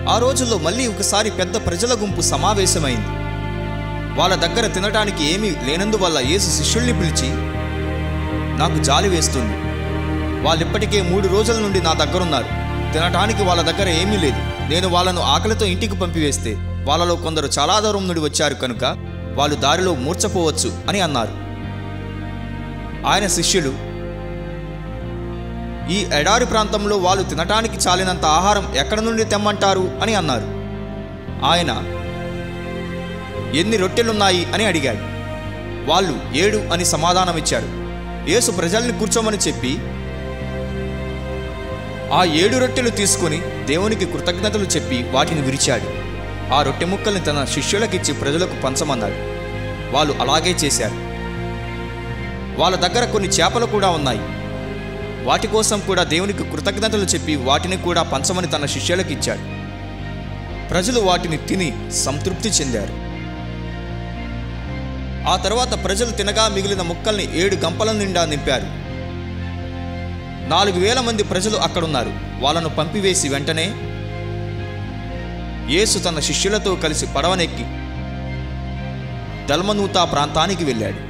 ఆ రోజుల్లో మళ్ళీ ఒకసారి పెద్ద ప్రజల గుంపు సమావేశమైంది వాళ్ళ దగ్గర తినటానికి ఏమీ లేనందువల్ల యేసు శిష్యుల్ని పిలిచి నాకు జాలి వేస్తుంది వాళ్ళిప్పటికే మూడు రోజుల నుండి నా దగ్గరున్నారు తినటానికి వాళ్ళ దగ్గర ఏమీ లేదు నేను వాళ్ళను ఆకలితో ఇంటికి పంపివేస్తే వాళ్ళలో కొందరు చాలా దూరం నుండి వచ్చారు కనుక వాళ్ళు దారిలో మూర్చపోవచ్చు అని అన్నారు ఆయన శిష్యులు ఈ ఎడారి ప్రాంతంలో వాళ్ళు తినటానికి చాలినంత ఆహారం ఎక్కడ నుండి తెమ్మంటారు అని అన్నారు ఆయన ఎన్ని రొట్టెలున్నాయి అని అడిగాడు వాళ్ళు ఏడు అని సమాధానమిచ్చారు యేసు ప్రజల్ని కూర్చోమని చెప్పి ఆ ఏడు రొట్టెలు తీసుకొని దేవునికి కృతజ్ఞతలు చెప్పి వాటిని విరిచాడు ఆ రొట్టె ముక్కల్ని తన శిష్యులకిచ్చి ప్రజలకు పంచమన్నాడు వాళ్ళు అలాగే చేశారు వాళ్ళ దగ్గర కొన్ని చేపలు కూడా ఉన్నాయి వాటి కోసం కూడా దేవునికి కృతజ్ఞతలు చెప్పి వాటిని కూడా పంచమని తన శిష్యులకు ఇచ్చాడు ప్రజలు వాటిని తిని సంతృప్తి చెందారు ఆ తర్వాత ప్రజలు తినగా మిగిలిన ముక్కల్ని ఏడు గంపల నిండా నింపారు నాలుగు వేల మంది ప్రజలు అక్కడున్నారు వాళ్ళను పంపివేసి వెంటనే యేసు తన శిష్యులతో కలిసి పడవనెక్కి దల్మనూతా ప్రాంతానికి వెళ్ళాడు